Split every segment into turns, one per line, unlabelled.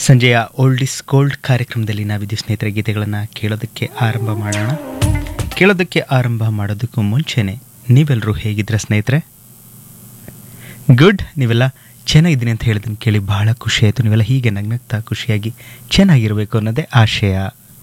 ಸಂಜೆಯ old is gold ಕಾರ್ಯಕ್ರಮದಲ್ಲಿ ನಾವಿದ್ದು ಸ್ನೇಹಿತರ ಗೀತೆಗಳನ್ನು ಕೇಳೋದಕ್ಕೆ ಆರಂಭ ಮಾಡೋಣ ಕೇಳೋದಕ್ಕೆ ಆರಂಭ ಮಾಡೋದಕ್ಕೂ ಮುಂಚೆನೆ ನೀವೆಲ್ಲರೂ ಹೇಗಿದ್ರ ಸ್ನೇಹಿತರೆ ಗುಡ್ ನೀವೆಲ್ಲ ಚೆನ್ನಾಗಿದ್ದೀನಿ ಅಂತ ಹೇಳಿದ್ದನ್ನು ಕೇಳಿ ಬಹಳ ಖುಷಿ ಆಯಿತು ನೀವೆಲ್ಲ ಹೀಗೆ ನಗ್ನಗ್ತಾ ಖುಷಿಯಾಗಿ ಚೆನ್ನಾಗಿರಬೇಕು ಅನ್ನೋದೇ ಆಶಯ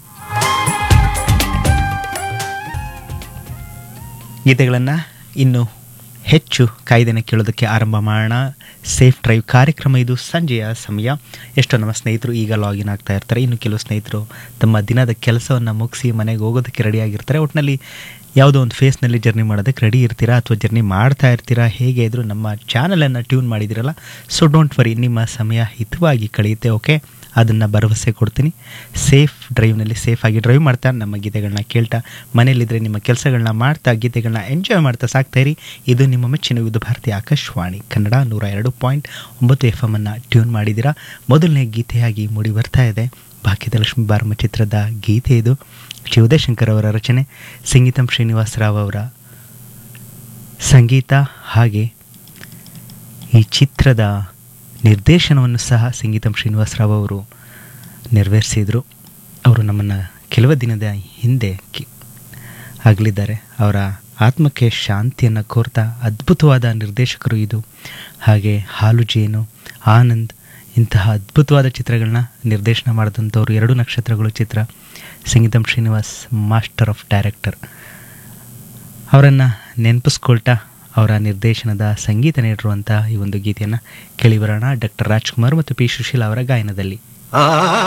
ಗೀತೆಗಳನ್ನು ಇನ್ನು ಹೆಚ್ಚು ಕಾಯ್ದೆನ ಕೇಳೋದಕ್ಕೆ ಆರಂಭ ಮಾಡೋಣ ಸೇಫ್ ಡ್ರೈವ್ ಕಾರ್ಯಕ್ರಮ ಇದು ಸಂಜೆಯ ಸಮಯ ಎಷ್ಟೋ ನಮ್ಮ ಸ್ನೇಹಿತರು ಈಗ ಲಾಗಿನ್ ಆಗ್ತಾ ಇರ್ತಾರೆ ಇನ್ನು ಕೆಲವು ಸ್ನೇಹಿತರು ತಮ್ಮ ದಿನದ ಕೆಲಸವನ್ನು ಮುಗಿಸಿ ಮನೆಗೆ ಹೋಗೋದಕ್ಕೆ ರೆಡಿ ಆಗಿರ್ತಾರೆ ಒಟ್ಟಿನಲ್ಲಿ ಯಾವುದೋ ಒಂದು ಫೇಸ್ನಲ್ಲಿ ಜರ್ನಿ ಮಾಡೋದಕ್ಕೆ ರೆಡಿ ಇರ್ತೀರಾ ಅಥವಾ ಜರ್ನಿ ಮಾಡ್ತಾ ಇರ್ತೀರಾ ಹೇಗೆ ಇದ್ರೂ ನಮ್ಮ ಚಾನಲನ್ನು ಟ್ಯೂನ್ ಮಾಡಿದಿರಲ್ಲ ಸೊ ಡೋಂಟ್ ವರಿ ನಿಮ್ಮ ಸಮಯ ಹಿತವಾಗಿ ಕಳೆಯುತ್ತೆ ಓಕೆ ಅದನ್ನು ಭರವಸೆ ಕೊಡ್ತೀನಿ ಸೇಫ್ ಡ್ರೈವ್ನಲ್ಲಿ ಸೇಫಾಗಿ ಡ್ರೈವ್ ಮಾಡ್ತಾ ನಮ್ಮ ಗೀತೆಗಳನ್ನ ಕೇಳ್ತಾ ಮನೇಲಿದ್ದರೆ ನಿಮ್ಮ ಕೆಲಸಗಳನ್ನ ಮಾಡ್ತಾ ಗೀತೆಗಳನ್ನ ಎಂಜಾಯ್ ಮಾಡ್ತಾ ಸಾಕ್ತಾ ಇರಿ ಇದು ನಿಮ್ಮ ಮೆಚ್ಚಿನ ವಿವಿಧ ಭಾರತಿ ಆಕಾಶವಾಣಿ ಕನ್ನಡ ನೂರ ಎರಡು ಪಾಯಿಂಟ್ ಒಂಬತ್ತು ಎಫ್ ಎಮ್ಮನ್ನು ಟ್ಯೂನ್ ಮಾಡಿದ್ದೀರಾ ಮೊದಲನೇ ಗೀತೆಯಾಗಿ ಮೂಡಿ ಬರ್ತಾ ಇದೆ ಭಾಗ್ಯದ ಲಕ್ಷ್ಮೀ ಬಾರಮ್ಮ ಚಿತ್ರದ ಗೀತೆ ಇದು ಶ್ರೀ ಉದಯಶಂಕರ್ ಅವರ ರಚನೆ ಸಂಗೀತಂ ಶ್ರೀನಿವಾಸರಾವ್ ಅವರ ಸಂಗೀತ ಹಾಗೆ ಈ ಚಿತ್ರದ ನಿರ್ದೇಶನವನ್ನು ಸಹ ಸಂಗೀತಂ ಶ್ರೀನಿವಾಸರಾವ್ ಅವರು ನೆರವೇರಿಸಿದರು ಅವರು ನಮ್ಮನ್ನು ಕೆಲವು ದಿನದ ಹಿಂದೆ ಕಿ ಆಗಲಿದ್ದಾರೆ ಅವರ ಆತ್ಮಕ್ಕೆ ಶಾಂತಿಯನ್ನು ಕೋರ್ತಾ ಅದ್ಭುತವಾದ ನಿರ್ದೇಶಕರು ಇದು ಹಾಗೆ ಹಾಲು ಜೇನು ಆನಂದ್ ಇಂತಹ ಅದ್ಭುತವಾದ ಚಿತ್ರಗಳನ್ನ ನಿರ್ದೇಶನ ಮಾಡಿದಂಥವ್ರು ಎರಡು ನಕ್ಷತ್ರಗಳು ಚಿತ್ರ Sangeetham Srinivas master of director ಅವರನ್ನು ನೆನಪಿಸ್ಕೊಳ್ತಾ ಅವರ ನಿರ್ದೇಶನದ ಸಂಗೀತ ನೀಡಿರುವಂಥ ಈ ಒಂದು ಗೀತೆಯನ್ನು ಕೇಳಿ ಬರೋಣ ಡಾಕ್ಟರ್ ರಾಜ್ಕುಮಾರ್ ಮತ್ತು ಪಿ ಸುಶೀಲ್ ಅವರ ಗಾಯನದಲ್ಲಿ